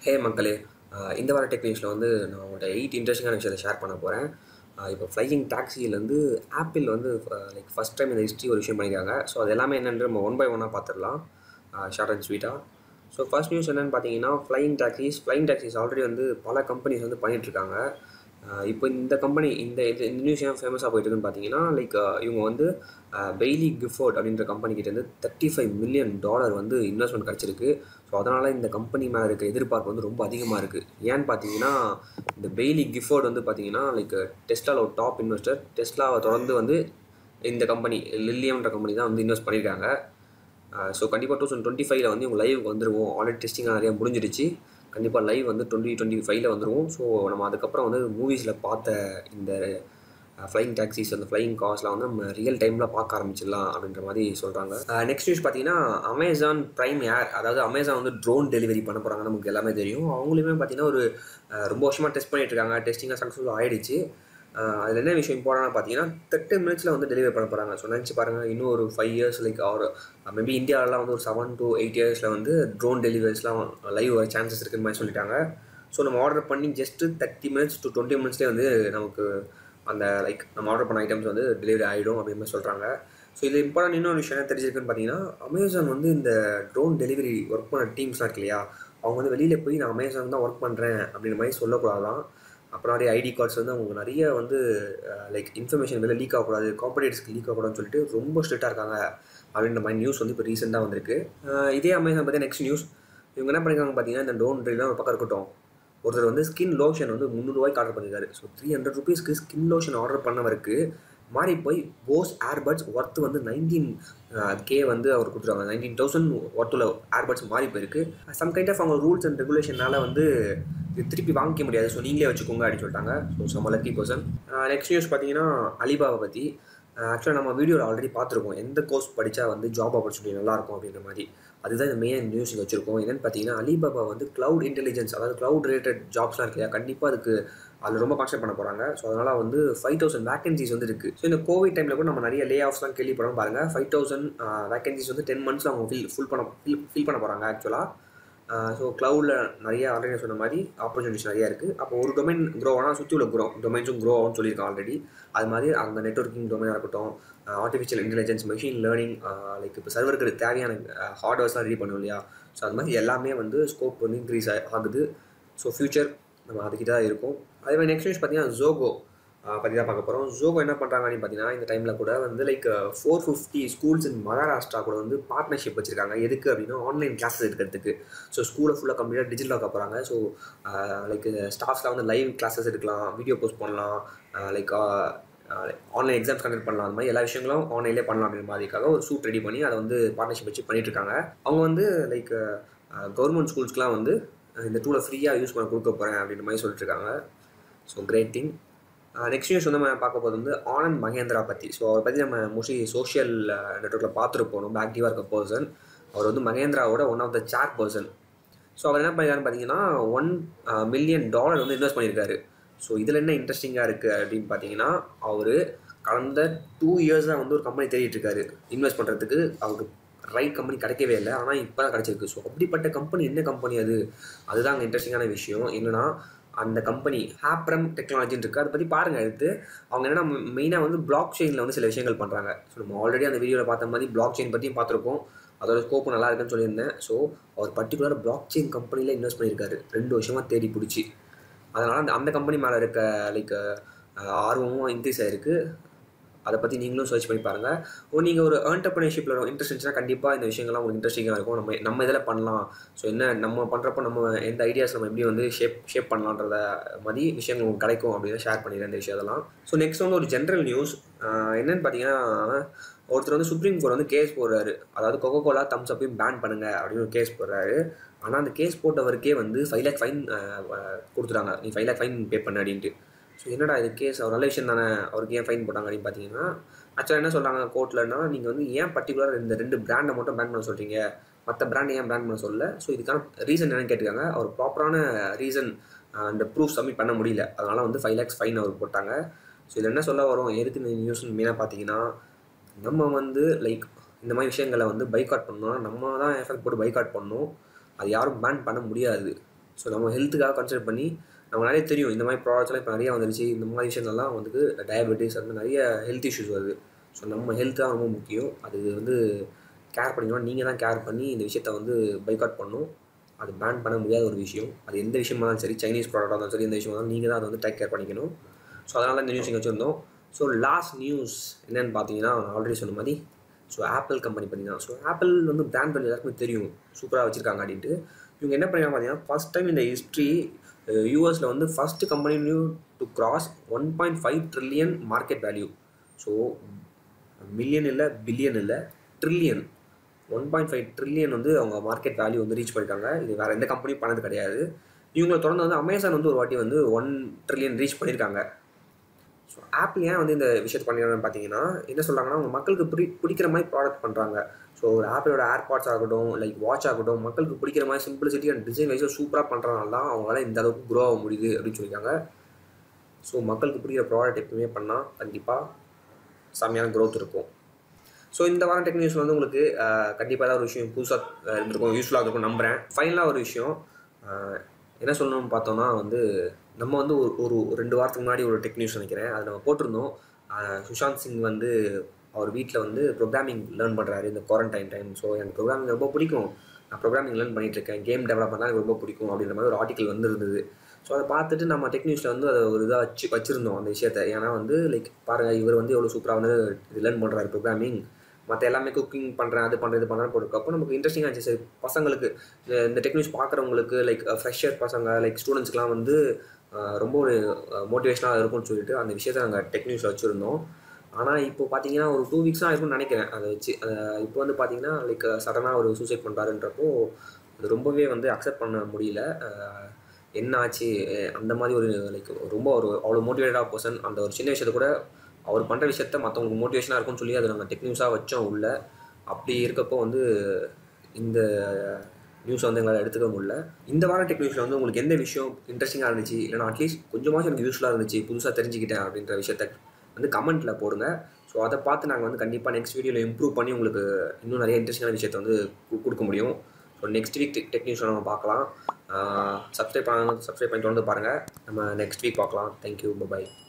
ஹே மக்களே ஆஹ் இந்த வார டெக் நியூஸில் வந்து நான் உங்கள்கிட்ட எயிட் இன்ட்ரெஸ்டிங்கான விஷயத்தை ஷேர் பண்ண போகிறேன் இப்போ ஃப்ளையிங் டாக்ஸிலேருந்து ஆப்பிள் வந்து லைக் ஃபஸ்ட் டைம் இந்த ஹிஸ்ட்ரி ஒரு விஷயம் பண்ணியிருக்காங்க ஸோ அது எல்லாமே என்னென்று நம்ம ஒன் பை ஒன்னாக பார்த்துடலாம் ஷார்ட் அண்ட் ஸ்வீட்டாக ஸோ ஃபர்ஸ்ட் நியூஸ் என்னென்னு பார்த்தீங்கன்னா flying taxis flying taxis already வந்து பல கம்பெனிஸ் வந்து பண்ணிகிட்ருக்காங்க இப்போ இந்த கம்பெனி இந்த இது இந்த நியூஸ் ஏன் ஃபேமஸாக போயிட்டு இருக்குன்னு பார்த்தீங்கன்னா லைக் இவங்க வந்து பெய்லி கிஃபோர்ட் அப்படின்ற கம்பெனிக்கிட்டேருந்து தேர்ட்டி ஃபைவ் மில்லியன் டாலர் வந்து இன்வெஸ்ட்மெண்ட் கிடச்சிருக்கு ஸோ அதனால் இந்த கம்பெனி மேலே இருக்க எதிர்பார்ப்பு வந்து ரொம்ப அதிகமாக இருக்குது ஏன்னு பார்த்தீங்கன்னா இந்த பெய்லி கிஃபோர்ட் வந்து பார்த்தீங்கன்னா லைக் டெஸ்லாவில் ஒரு டாப் இன்வெஸ்டர் டெஸ்லாவை தொடர்ந்து வந்து இந்த கம்பெனி லில்லியம்ன்ற கம்பெனி தான் வந்து இன்வெஸ்ட் பண்ணியிருக்காங்க ஸோ கண்டிப்பாக டூ தௌசண்ட் டுவெண்ட்டி ஃபைவ்ல வந்து இவங்க லைவ் வந்துருவோம் ஆல்ரெடி டெஸ்டிங்காக நிறையா முடிஞ்சிடுச்சு கண்டிப்பாக லைவ் வந்து டுவெண்ட்டி டுவெண்ட்டி ஃபைவ்ல வந்துருவோம் ஸோ நம்ம அதுக்கப்புறம் வந்து மூவிஸில் பார்த்த இந்த ஃப்ளைங் டாக்ஸிஸ் அந்த ஃப்ளைங் கார்ஸ்லாம் வந்து நம்ம ரியல் டைமில் பார்க்க ஆரம்பிச்சிடலாம் அப்படின்ற மாதிரி சொல்கிறாங்க நெக்ஸ்ட் நியூஸ் பார்த்தீங்கன்னா அமேசான் ப்ரைம் ஏர் அதாவது அமேசான் வந்து ட்ரோன் டெலிவரி பண்ண போகிறாங்க நமக்கு எல்லாமே தெரியும் அவங்களுமே பார்த்தீங்கன்னா ஒரு அஹ், ரொம்ப வருஷமாக டெஸ்ட் பண்ணிட்டு இருக்காங்க டெஸ்டிங்காக சக்ஸஸ்ஃபுல் ஆயிடுச்சு அதில் என்ன விஷயம் இம்பார்ட்டன்ட் பார்த்தீங்கன்னா தேர்ட்டி மினிட்ஸில் வந்து டெலிவரி பண்ண போகிறாங்க ஸோ நினச்சி பாருங்கள் இன்னும் ஒரு ஃபைவ் இயர்ஸ் லைக் ஒரு மேபி இந்தியாவிலலாம் வந்து ஒரு செவன் to எயிட் இயர்ஸில் வந்து ட்ரோன் டெலிவரிஸ்லாம் லைவ் வர சான்சஸ் இருக்குன்னு மாதிரி சொல்லிட்டாங்க ஸோ நம்ம ஆர்டர் பண்ணி just thirty minutes to twenty மினிட்ஸ்லேயே வந்து நமக்கு அந்த லைக் நம்ம ஆர்டர் பண்ண ஐட்டம்ஸ் வந்து டெலிவரி ஆகிடும் அப்படின்னு மாதிரி சொல்கிறாங்க ஸோ இது இம்பார்ட்டன்ட் இன்னொரு விஷயம் என்ன தெரிஞ்சிருக்குன்னு பார்த்தீங்கன்னா அமேசான் வந்து இந்த ட்ரோன் டெலிவரி ஒர்க் பண்ண டீம்ஸ்லாம் இருக்கு இல்லையா அவங்க வந்து வெளியில் போய் நான் அமேசான் தான் ஒர்க் பண்ணுறேன் அப்படின்ற மாதிரி சொல்லக்கூடாதான் அப்புறம் நிறைய ஐடி கார்ட்ஸ் வந்து அவங்க நிறைய வந்து லைக் இன்ஃபர்மேஷன் வெளில லீக் ஆகக்கூடாது காம்படிட்டர்ஸ்க்கு லீக் ஆகக்கூடாதுன்னு சொல்லிட்டு ரொம்ப ஸ்ட்ரிக்டாக இருக்காங்க அப்படின்ற மாதிரி நியூஸ் வந்து இப்போ ரீசெண்டாக வந்திருக்கு அஹ் இதே அமேசான் பற்றி நெக்ஸ்ட் நியூஸ் இவங்க என்ன பண்ணியிருக்காங்க பார்த்தீங்கன்னா இந்த டோன் ட்ரீலாம் ஒரு பக்கம் இருக்கட்டும் ஒருத்தர் வந்து ஸ்கின் லோஷன் வந்து முந்நூறுவாய்க்கு ஆர்டர் பண்ணியிருக்காரு ஸோ த்ரீ ஹண்ட்ரட் ருபீஸ்க்கு ஸ்கின் லோஷன் ஆர்டர் பண்ணவருக்கு மாறி போய் போஸ் ஏர்பட்ஸ் ஒர்த்து வந்து நைன்டீன் கே வந்து அவர் கொடுத்துருவாங்க நைன்டீன் தௌசண்ட் ஒர்த்துள்ள ஏர்பட்ஸ் மாறி போயிருக்கு சம் கைண்ட் ஆஃப் அவங்க ரூல்ஸ் அண்ட் ரெகுலேஷனால வந்து இது திருப்பி வாங்கிக்க முடியாது ஸோ நீங்களே வச்சுக்கோங்க அப்படின்னு சொல்லிட்டாங்க so some lucky person next news பார்த்தீங்கன்னா அலிபாபா பற்றி ஆக்சுவலாக நம்ம வீடியோவில் ஆல்ரெடி பார்த்துருக்கோம் எந்த கோர்ஸ் படித்தா வந்து ஜாப் ஆப்பர்ச்சுனிட்டி நல்லாயிருக்கும் அப்படின்ற மாதிரி அதுதான் இந்த மெயின் நியூஸ் இங்கே வச்சிருக்கோம் என்னென்னு பார்த்தீங்கன்னா அலிபாபா வந்து க்ளவுட் இன்டெலிஜென்ஸ் அதாவது க்ளவுட் ரிலேட்டட் ஜாப்ஸ்லாம் இருக்கு இல்லையா கண்டிப்பாக அதுக்கு அதில் ரொம்ப கான்சென்ட் பண்ண போகிறாங்க ஸோ அதனால் வந்து ஃபைவ் தௌசண்ட் வேகன்சிஸ் வந்து இருக்குது ஸோ இந்த கோவிட் டைமில் கூட நம்ம நிறைய லே ஆஃப்ஸ்லாம் கேள்விப்படணும் பாருங்கள் ஃபைவ் தௌசண்ட் வேகன்சிஸ் வந்து டென் மந்த்ஸில் அவங்க ஃபில் ஃபுல் பண்ண ஃபில் ஃபில் பண்ண போகிறாங்க ஆக்சுவலாக ஸோ க்ளவுடில் நிறைய ஆல்ரெடி சொன்ன மாதிரி ஆப்பர்ச்சுனிட்டிஸ் நிறையா இருக்குது அப்போ ஒரு டொமைன் க்ரோ ஆனால் சுற்றி உள்ள க்ரோ டொமைன்ஸும் க்ரோ ஆகும்னு சொல்லியிருக்கோம் ஆல்ரெடி அது மாதிரி அந்த நெட்ஒர்க்கிங் டொமைனாக இருக்கட்டும் artificial intelligence machine learning like இப்போ சர்வருக்கு தேவையான ஹார்ட்வேர்ஸ்லாம் ரெடி பண்ணுவோம் இல்லையா ஸோ அது மாதிரி எல்லாமே வந்து ஸ்கோப் வந்து இன்க்ரீஸ் ஆகுது ஸோ ஃப்யூச்சர் நம்ம அதுக்கிட்ட தான் இருக்கும் அதே மாதிரி நெக்ஸ்ட் நியூஸ் பார்த்தீங்கன்னா ஜோகோ பற்றி தான் பார்க்க போகிறோம் ஜோகோ என்ன பண்ணுறாங்க அப்படின்னு பார்த்தீங்கன்னா இந்த டைமில் கூட வந்து like four fifty schools in Maharashtra கூட வந்து பார்ட்னர்ஷிப் வச்சிருக்காங்க எதுக்கு அப்படின்னா ஆன்லைன் கிளாஸஸ் எடுக்கிறதுக்கு ஸோ ஸ்கூலை ஃபுல்லாக கம்ப்ளீட்டாக டிஜிட்டல் ஆக்க போகிறாங்க ஸோ லைக் ஸ்டாஃப்ஸ்லாம் வந்து லைவ் கிளாஸஸ் எடுக்கலாம் வீடியோ போஸ்ட் பண்ணலாம் லைக் ஆன்லைன் எக்ஸாம்ஸ் கண்டக்ட் பண்ணலாம் அந்த மாதிரி எல்லா விஷயங்களும் ஆன்லைன்லேயே பண்ணலாம் அப்படின்ற மாதிரிக்காக ஒரு சூட் ரெடி பண்ணி அதை வந்து பார்ட்னர்ஷிப் வச்சு பண்ணிட்டு இருக்காங்க அவங்க வந்து லைக் கவர்மெண்ட் ஸ்கூல்ஸ்க்குலாம் வந்து இந்த டூலை ஃப்ரீயாக யூஸ் பண்ண கொடுக்க போகிறேன் அப்படின்ற மாதிரி சொல்லிட்டு இருக்காங்க so great thing next news வந்து நம்ம பார்க்க போது வந்து ஆனந்த் மகேந்திரா பற்றி ஸோ அவரை பற்றி நம்ம மோஸ்ட்லி சோஷியல் நெட்ஒர்க்கில் பார்த்துருப்போம் ரொம்ப ஆக்டிவாக இருக்க பர்சன் அவர் வந்து மகேந்திராவோட one of the chair person so அவர் என்ன பண்ணிருக்காருன்னு பார்த்தீங்கன்னா ஒன் மில்லியன் டாலர் வந்து இன்வெஸ்ட் பண்ணியிருக்காரு ஸோ இதில் என்ன இன்ட்ரெஸ்டிங்காக இருக்குது அப்படின்னு பார்த்தீங்கன்னா அவர் கடந்த டூ இயர்ஸாக வந்து ஒரு கம்பெனி தேடிட்டு இருக்காரு இன்வெஸ்ட் பண்ணுறதுக்கு அவருக்கு ரைட் கம்பெனி கிடைக்கவே இல்லை ஆனால் இப்போ தான் கிடச்சிருக்கு ஸோ அப்படிப்பட்ட கம்பெனி என்ன கம்பெனி அது அதுதான் அங்கே இன்ட்ரெஸ்டிங்கான விஷயம் என்னன்னா அந்த கம்பெனி ஹாப்ரம் டெக்னாலஜின்னு இருக்குது அதை பற்றி பாருங்கள் எடுத்து அவங்க என்னென்னா மெயினாக வந்து பிளாக் செயினில் வந்து சில விஷயங்கள் பண்ணுறாங்க ஸோ நம்ம ஆல்ரெடி அந்த வீடியோவில் பார்த்த மாதிரி பிளாக் செயின் பற்றியும் பார்த்துருக்கோம் அதோட ஸ்கோப்பு நல்லா இருக்குன்னு சொல்லியிருந்தேன் ஸோ அவர் பர்டிகுலர் பிளாக் செயின் கம்பெனியில் இன்வெஸ்ட் பண்ணியிருக்காரு ரெண்டு வருஷமாக தேடி பிடிச்சி அதனால் அந்த அந்த கம்பெனி மேலே இருக்க லைக் ஆர்வமும் இன்க்ரீஸ் ஆகிருக்கு அதை பற்றி நீங்களும் சர்ச் பண்ணி பாருங்கள் ஓ நீங்கள் ஒரு ஏர்ன்டர்பிரினர்ஷிப்பில் இன்ட்ரெஸ்ட் இருந்துச்சுன்னா கண்டிப்பாக இந்த விஷயங்கள்லாம் உங்களுக்கு இன்ட்ரெஸ்டிங்காக இருக்கும் நம்ம நம்ம இதில் பண்ணலாம் ஸோ என்ன நம்ம பண்ணுறப்ப நம்ம எந்த ஐடியாஸ் நம்ம எப்படி வந்து ஷேப் ஷேப் பண்ணலான்றத மாதிரி விஷயங்கள் உங்களுக்கு கிடைக்கும் அப்படின்னு ஷேர் பண்ணிடுறேன் இந்த விஷயத்தெல்லாம் ஸோ நெக்ஸ்ட் வந்து ஒரு ஜென்ரல் நியூஸ் என்னன்னு பார்த்தீங்கன்னா ஒருத்தர் வந்து சுப்ரீம் கோர்ட் வந்து கேஸ் போடுறாரு அதாவது கொக்கோ கோலா தம்ஸ் அப்பையும் பேன் பண்ணுங்க அப்படின்னு ஒரு கேஸ் போடுறாரு ஆனால் அந்த கேஸ் போட்டவருக்கே வந்து ஃபைவ் லேக் ஃபைன் கொடுத்துட்டாங்க நீ ஃபைவ் லேக் ஃபைன் பே பண்ண அப்படின்ட்டு ஸோ என்னடா இது கேஸ் அவர் நல்ல விஷயம் தானே அவருக்கு ஏன் ஃபைன் போட்டாங்க அப்படின்னு பார்த்தீங்கன்னா ஆக்சுவலாக என்ன சொல்கிறாங்க கோர்ட்லன்னா நீங்கள் வந்து ஏன் பர்டிகுலர் இந்த ரெண்டு பிராண்டை மட்டும் பேன் பண்ண சொல்கிறீங்க மற்ற பிராண்டை ஏன் பேன் பண்ண சொல்ல ஸோ இதுக்கான ரீசன் என்னன்னு கேட்டுக்காங்க அவர் ப்ராப்பரான ரீசன் அந்த ப்ரூஃப் சப்மிட் பண்ண முடியல அதனால் வந்து ஃபைவ் லேக்ஸ் ஃபைன் அவர் போட்டாங்க ஸோ இதில் என்ன சொல்ல வரும் எதுக்கு இந்த நியூஸ் மெயினாக பார்த்தீங்கன்னா நம்ம வந்து லைக் இந்த மாதிரி விஷயங்களை வந்து பைக்காட் பண்ணோம்னா நம்ம தான் எஃபெக்ட் போட்டு பைக்காட் பண்ணணும் அது யாரும் பேன் பண்ண முடியாது ஸோ நம்ம ஹெல்த்துக்காக கன்சிடர் பண்ணி நம்ம நிறைய தெரியும் இந்த மாதிரி ப்ராடக்ட்ஸ்லாம் இப்போ நிறைய வந்துருச்சு இந்த மாதிரி விஷயங்கள்லாம் வந்து டயபெட்டிஸ் அந்த மாதிரி நிறைய ஹெல்த் இஷ்யூஸ் வருது ஸோ நம்ம ஹெல்த் தான் ரொம்ப முக்கியம் அது வந்து கேர் பண்ணிக்கணும் நீங்கள் தான் கேர் பண்ணி இந்த விஷயத்த வந்து பைக்காட் பண்ணணும் அது பேன் பண்ண முடியாத ஒரு விஷயம் அது எந்த விஷயமா இருந்தாலும் சரி சைனீஸ் ப்ராடக்டாக இருந்தாலும் சரி எந்த விஷயமா இருந்தாலும் நீங்கள் தான் அதை வந்து டேக் கேர் பண்ணிக்கணும் ஸோ அதனால இந்த நியூஸ் இங்கே வச்சுருந்தோம் ஸோ லாஸ்ட் நியூஸ் என்னென்னு பார்த்தீங்கன்னா நான் ஆல்ரெடி சொன்ன மாதிரி ஸோ ஆப்பிள் கம்பெனி பண்ணி தான் ஸோ ஆப்பிள் வந்து பிராண்ட் பண்ணி எல்லாருக்குமே தெரியும் சூப்பராக வச்சுருக்காங்க அப்படின்ட்டு இவங்க என்ன பண்ணிருக்காங்க பார்த்தீங்கன்னா ஃபஸ்ட் டைம் இந்த ஹிஸ்ட்ரி யூஎஸில் வந்து first company to cross one point five trillion market value so million இல்லை பில்லியன் இல்லை trillion one point five trillion வந்து அவங்க மார்க்கெட் வேல்யூ வந்து ரீச் பண்ணியிருக்காங்க இது வேறு எந்த கம்பெனியும் பண்ணது கிடையாது இவங்களை தொடர்ந்து வந்து அமேசான் வந்து ஒரு வாட்டி வந்து ஒன் ட்ரில்லியன் ரீச் பண்ணியிருக்காங்க ஸோ ஆப்பிள் ஏன் வந்து இந்த விஷயத்தை பண்ணிடுறாங்கன்னு பார்த்தீங்கன்னா என்ன சொல்கிறாங்கன்னா அவங்க மக்களுக்கு பிடி பிடிக்கிற மாதிரி ப்ராடக்ட் பண்ணுறாங்க ஸோ ஒரு ஆப்பிளோட ஏர்பாட்ஸ் ஆகட்டும் லைக் வாட்ச் ஆகட்டும் மக்களுக்கு பிடிக்கிற மாதிரி சிம்பிளிசிட்டி அண்ட் டிசைன் வைஸாக சூப்பராக பண்ணுறதுனால தான் அவங்களால இந்த அளவுக்கு க்ரோ ஆக முடியுது அப்படின்னு சொல்லியிருக்காங்க ஸோ மக்களுக்கு பிடிக்கிற ப்ராடக்ட் எப்பவுமே பண்ணால் கண்டிப்பாக செம்மையான க்ரோத் இருக்கும் ஸோ இந்த வாரம் டெக் நியூஸில் வந்து உங்களுக்கு கண்டிப்பாக ஏதாவது ஒரு விஷயம் புதுசாக இருந்திருக்கும் யூஸ்ஃபுல்லாக இருக்கும் நம்புகிறேன் ஃபைனலாக ஒரு விஷயம் என்ன சொல்லணும்னு பார்த்தோம்னா வந்து நம்ம வந்து ஒரு ஒரு ரெண்டு வாரத்துக்கு முன்னாடி ஒரு டெக் நியூஸ் நினைக்கிறேன் அதை நம்ம போட்டிருந்தோம் சுஷாந்த் சிங் வந்து அவர் வீட்டில் வந்து ப்ரோக்ராமிங் லேர்ன் பண்ணுறாரு இந்த குவாரண்டைன் டைம் ஸோ எனக்கு ப்ரோக்ராமிங் ரொம்ப பிடிக்கும் நான் ப்ரோக்ராமிங் லேர்ன் பண்ணிகிட்ருக்கேன் கேம் டெவலப் எனக்கு ரொம்ப பிடிக்கும் அப்படின்ற மாதிரி ஒரு ஆர்டிக்கல் வந்துருந்தது ஸோ அதை பார்த்துட்டு நம்ம டெக்னிக்ஸில் வந்து அதை ஒரு இதாக வச்சு வச்சுருந்தோம் அந்த விஷயத்தை ஏன்னா வந்து லைக் பாருங்கள் இவர் வந்து எவ்வளோ சூப்பராக வந்து இது லேர்ன் பண்ணுறாரு ப்ரோக்ராமிங் மற்ற எல்லாமே குக்கிங் பண்ணுறேன் அது பண்ணுறது இது பண்ணுறேன் போட்டுருக்கப்போ நமக்கு இன்ட்ரெஸ்டிங்காக இருந்துச்சு சரி பசங்களுக்கு இந்த டெக்னிக்ஸ் பார்க்குறவங்களுக்கு லைக் ஃப்ரெஷர் பசங்க லைக் ஸ்டூடெண்ட்ஸ்க்குலாம் வந்து ரொம்ப ஒரு மோட்டிவேஷனாக இருக்கும்னு சொல்லிட்டு அந்த விஷயத்தை நாங்கள் டெக்னிக்ஸில் வச்சுருந்தோம் ஆனால் இப்போ பார்த்தீங்கன்னா ஒரு டூ வீக்ஸ் தான் இருக்கும்னு நினைக்கிறேன் அதை வச்சு இப்போ வந்து பார்த்தீங்கன்னா லைக் சடனாக ஒரு சூசைட் பண்ணுறாருன்றப்போ அது ரொம்பவே வந்து அக்செப்ட் பண்ண முடியல என்ன ஆச்சு அந்த மாதிரி ஒரு லைக் ரொம்ப ஒரு அவ்வளோ மோட்டிவேட்டடாக பர்சன் அந்த ஒரு சின்ன விஷயத்தை கூட அவர் பண்ணுற விஷயத்த மற்றவங்களுக்கு மோட்டிவேஷனாக இருக்கும்னு சொல்லி அதை நாங்கள் டெக்னிக்ஸாக வச்சோம் உள்ள அப்படி இருக்கப்போ வந்து இந்த நியூஸ் வந்து எங்களால் எடுத்துக்க முடியல இந்த வார டெக்னிக்ஸில் வந்து உங்களுக்கு எந்த விஷயம் இன்ட்ரெஸ்டிங்காக இருந்துச்சு இல்லைனா அட்லீஸ்ட் கொஞ்சமாச்சும் எனக்கு யூஸ்ஃபுல்லாக இருந்துச்சு புதுசாக தெரிஞ்சுக்கிட்டேன் அப்படின்ற விஷயத்த வந்து கமெண்ட்டில் போடுங்க ஸோ அதை பார்த்து நாங்கள் வந்து கண்டிப்பாக நெக்ஸ்ட் வீடியோவில் இம்ப்ரூவ் பண்ணி உங்களுக்கு இன்னும் நிறைய இன்ட்ரெஸ்டிங்கான விஷயத்தை வந்து கொடுக்க முடியும் ஸோ நெக்ஸ்ட் வீக் டெக் நியூஸில் நம்ம பார்க்கலாம் சப்ஸ்கிரைப் பண்ண சப்ஸ்கிரைப் பண்ணிட்டு வந்து பாருங்கள் நம்ம நெக்ஸ்ட் வீக் பார்க்கலாம் தேங்க்யூ பாய்